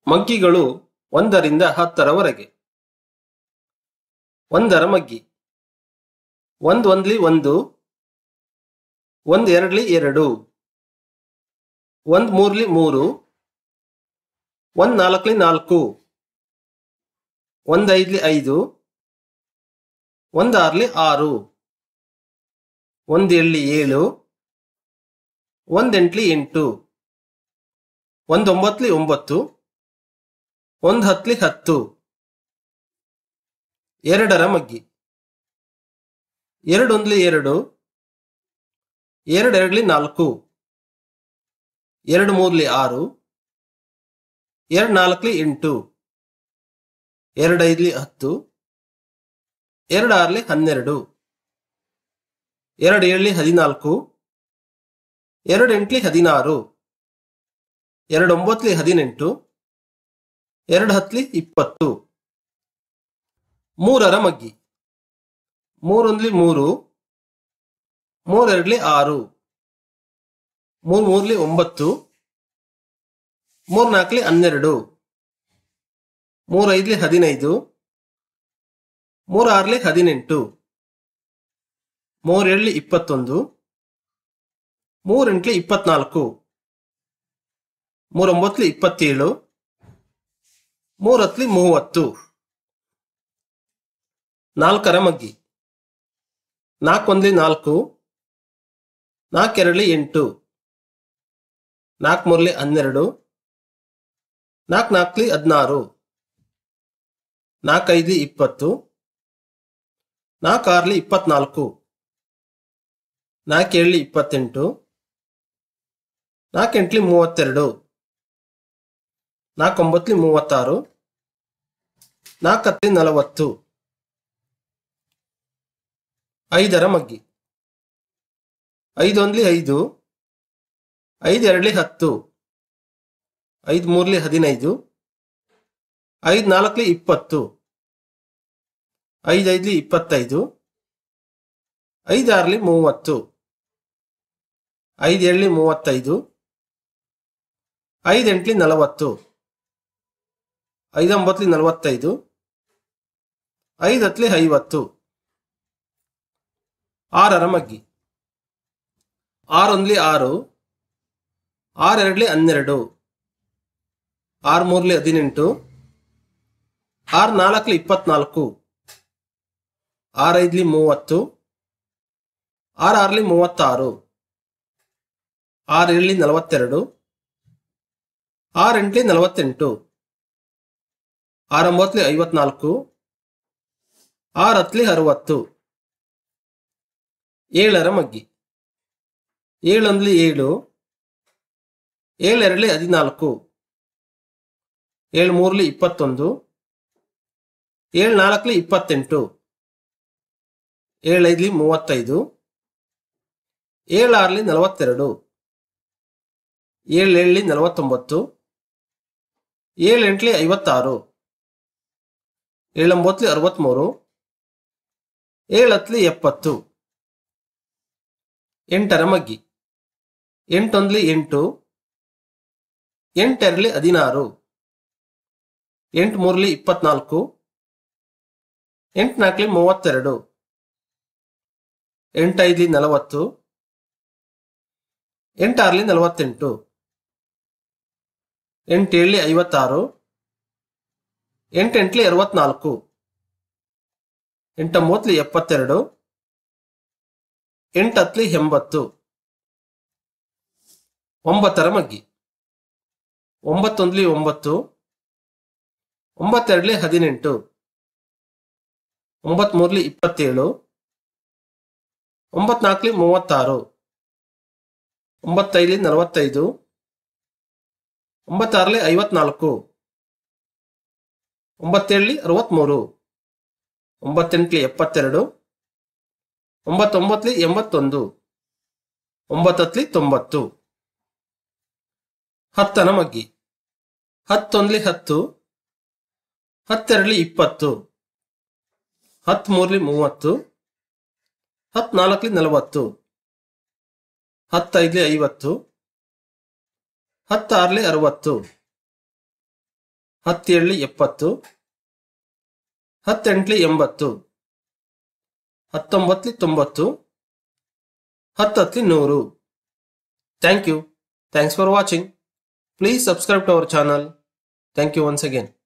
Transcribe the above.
ಮಗ್ಗಿಗಳು ಒಂದರಿಂದ ಹತ್ತರವರೆಗೆ ಒಂದರ ಮಗ್ಗಿ ಒಂದ್ ಒಂದ್ಲಿ ಒಂದು ಒಂದ್ ಎರಡ್ಲಿ ಎರಡು ಒಂದ್ ಮೂರ್ಲಿ ಮೂರು ಒಂದ್ ನಾಲ್ಕಲಿ ನಾಲ್ಕು ಒಂದ್ ಐದ್ಲಿ ಐದು ಒಂದ್ ಆರ್ಲಿ ಆರು ಒಂದ್ ಏಳ್ಲಿ ಏಳು ಒಂದ್ ಎಂಟ್ಲಿ ಎಂಟು ಒಂದ್ ಒಂಬತ್ಲಿ ಒಂಬತ್ತು ಒಂದ್ ಹತ್ಲಿ ಹತ್ತು ಎರಡರ ಮಗ್ಗಿ ಎರಡೊಂದ್ಲಿ ಎರಡು ಎರಡೆರಡ್ಲಿ ನಾಲ್ಕು ಎರಡು ಮೂರ್ಲಿ ಆರು ಎರಡ್ ನಾಲ್ಕಲಿ ಎಂಟು ಎರಡ್ ಐದ್ಲಿ ಹತ್ತು ಎರಡ್ ಆರ್ಲಿ ಹನ್ನೆರಡು ಎರಡ್ ಏಳ್ಲಿ ಹದಿನಾಲ್ಕು ಎರಡ್ ಎಂಟ್ಲಿ ಹದಿನಾರು ಎರಡ್ ಒಂಬತ್ಲಿ ಹದಿನೆಂಟು ಎರಡ್ ಹತ್ಲಿ ಇಪ್ಪತ್ತು ಮೂರರ ಮಗ್ಗಿ ಮೂರೊಂದ್ಲಿ ಮೂರು ಮೂರೆರಡ್ಲಿ ಆರು ಮೂರ್ ಮೂರ್ಲಿ ಒಂಬತ್ತು ಮೂರ್ ನಾಲ್ಕಲಿ ಹನ್ನೆರಡು ಮೂರ್ ಐದ್ಲಿ ಹದಿನೈದು ಮೂರ್ ಆರ್ಲಿ ಹದಿನೆಂಟು ಮೂರ್ ಏಳ್ಲಿ ಇಪ್ಪತ್ತೊಂದು ಮೂರ್ ಎಂಟ್ಲಿ ಇಪ್ಪತ್ನಾಲ್ಕು ಮೂರೊಂಬತ್ಲಿ ಇಪ್ಪತ್ತೇಳು ಮೂರ್ ಹತ್ಲಿ ಮೂವತ್ತು ನಾಲ್ಕರ ಮಗ್ಗಿ ನಾಲ್ಕೊಂದ್ಲಿ ನಾಲ್ಕು ನಾಲ್ಕೆರಡ್ಲಿ ಎಂಟು ನಾಲ್ಕು ಮೂರ್ಲಿ ಹನ್ನೆರಡು ನಾಲ್ಕು ನಾಲ್ಕಲಿ ಹದಿನಾರು ನಾಲ್ಕೈದ್ಲಿ ಇಪ್ಪತ್ತು ನಾಲ್ಕು ಆರ್ಲಿ ಇಪ್ಪತ್ನಾಲ್ಕು ನಾಲ್ಕೇಳ್ಲಿ ಇಪ್ಪತ್ತೆಂಟು ನಾಲ್ಕೆಂಟ್ಲಿ ಮೂವತ್ತೆರಡು ನಾಲ್ಕೊಂಬತ್ಲಿ ಮೂವತ್ತಾರು ನಾಲ್ಕತ್ಲಿ ನಲವತ್ತು ಐದರ ಮಗ್ಗಿ ಐದೊಂದ್ಲಿ ಐದು ಐದೆರಡ್ಲಿ ಹತ್ತು ಐದ್ ಮೂರ್ಲಿ ಹದಿನೈದು ಐದ್ ನಾಲ್ಕಲಿ ಇಪ್ಪತ್ತು ಐದೈದ್ಲಿ ಇಪ್ಪತ್ತೈದು ಐದಾರ್ಲಿ ಮೂವತ್ತು ಐದೇಳ್ಲಿ ಮೂವತ್ತೈದು ಐದೆಂಟ್ಲಿ ನಲವತ್ತು ಐದೊಂಬತ್ಲಿ ನಲವತ್ತೈದು ಐದತ್ಲಿ ಐವತ್ತು ಆರರ ಮಗ್ಗಿ ಆರೊಂದ್ಲಿ ಆರು ಆರೆರಡ್ಲಿ ಹನ್ನೆರಡು ಆರ್ ಮೂರ್ಲಿ ಹದಿನೆಂಟು ಆರ್ ನಾಲ್ಕಲಿ ಇಪ್ಪತ್ನಾಲ್ಕು ಆರ್ ಐದ್ಲಿ ಮೂವತ್ತು ಆರ್ ಆರ್ಲಿ ಮೂವತ್ತಾರು ಆರ್ ಏಳ್ಲಿ ನಲವತ್ತೆರಡು ಆರ್ ಎಂಟ್ಲಿ ನಲವತ್ತೆಂಟು ಆರ್ ಒಂಬತ್ಲಿ ಐವತ್ನಾಲ್ಕು ಆರ್ ಹತ್ಲಿ ಅರವತ್ತು ಏಳರ ಮಗ್ಗಿ ಏಳೊಂದ್ಲಿ ಏಳು ಏಳೆರಡ್ಲಿ ಹದಿನಾಲ್ಕು ಏಳು ಮೂರ್ಲಿ ಇಪ್ಪತ್ತೊಂದು ಏಳು ನಾಲ್ಕಲಿ ಇಪ್ಪತ್ತೆಂಟು ಏಳೈದ್ಲಿ ಮೂವತ್ತೈದು ಏಳಾರ್ಲಿ ನಲವತ್ತೆರಡು ಏಳೇಳ್ಲಿ ನಲವತ್ತೊಂಬತ್ತು ಏಳೆಂಟ್ಲಿ ಐವತ್ತಾರು ಏಳೊಂಬತ್ಲಿ ಅರವತ್ಮೂರು ಏಳತ್ಲಿ ಎಪ್ಪತ್ತು ಎಂಟರ ಮಗ್ಗಿ ಎಂಟೊಂದ್ಲಿ ಎಂಟು ಎಂಟೆರಡ್ಲಿ ಹದಿನಾರು ಎಂಟು ಮೂರ್ಲಿ ಇಪ್ಪತ್ನಾಲ್ಕು ಎಂಟ್ನಾಲ್ಕಲಿ ಮೂವತ್ತೆರಡು ಎಂಟೈದ್ಲಿ ನಲವತ್ತು ಎಂಟಾರ್ಲಿ ನಲವತ್ತೆಂಟು ಎಂಟೇಳ್ಲಿ ಐವತ್ತಾರು ಎಂಟೆಂಟ್ಲಿ ಅರವತ್ನಾಲ್ಕು ಎಂಟೊಂಬತ್ಲಿ ಎಪ್ಪತ್ತೆರಡು ಎಂಟತ್ಲಿ ಎಂಬತ್ತು ಒಂಬತ್ತರ ಮಗ್ಗಿ ಒಂಬತ್ತೊಂದ್ಲಿ ಒಂಬತ್ತು ಒಂಬತ್ತೆರಡ್ಲಿ ಹದಿನೆಂಟು ಒಂಬತ್ಮೂರ್ಲಿ ಇಪ್ಪತ್ತೇಳು ಒಂಬತ್ನಾಲ್ಕಲಿ ಮೂವತ್ತಾರು ಒಂಬತ್ತೈದ್ಲಿ ನಲವತ್ತೈದು ಒಂಬತ್ತಾರಲಿ ಐವತ್ನಾಲ್ಕು ಒಂಬತ್ತೇಳಲಿ ಅರವತ್ಮೂರು ಒಂಬತ್ತೆಂಟ್ಲಿ ಎಪ್ಪತ್ತೆರಡು ಒಂಬತ್ತೊಂಬತ್ಲಿ ಎಂಬತ್ತೊಂದು ಒಂಬತ್ತತ್ಲಿ ತೊಂಬತ್ತು ಹತ್ತನ ಮಗ್ಗಿ ಹತ್ತೊಂದ್ಲಿ ಹತ್ತು ಹತ್ತೆರಡ್ಲಿ ಇಪ್ಪತ್ತು ಹತ್ ಮೂರ್ಲಿ ಮೂವತ್ತು ಹತ್ ನಾಲ್ಕಲಿ ನಲವತ್ತು ಹತ್ತೈದ್ಲಿ ಐವತ್ತು ಹತ್ತಾರ್ಲಿ ಅರವತ್ತು ಹತ್ತೇಳಲಿ ಎಪ್ಪತ್ತು ಹತ್ತೆಂಟ್ಲಿ ಎಂಬತ್ತು ಹತ್ತೊಂಬತ್ತಲಿ ತೊಂಬತ್ತು ಹತ್ತತ್ಲಿ ನೂರು thank you thanks for watching please subscribe to our channel thank you once again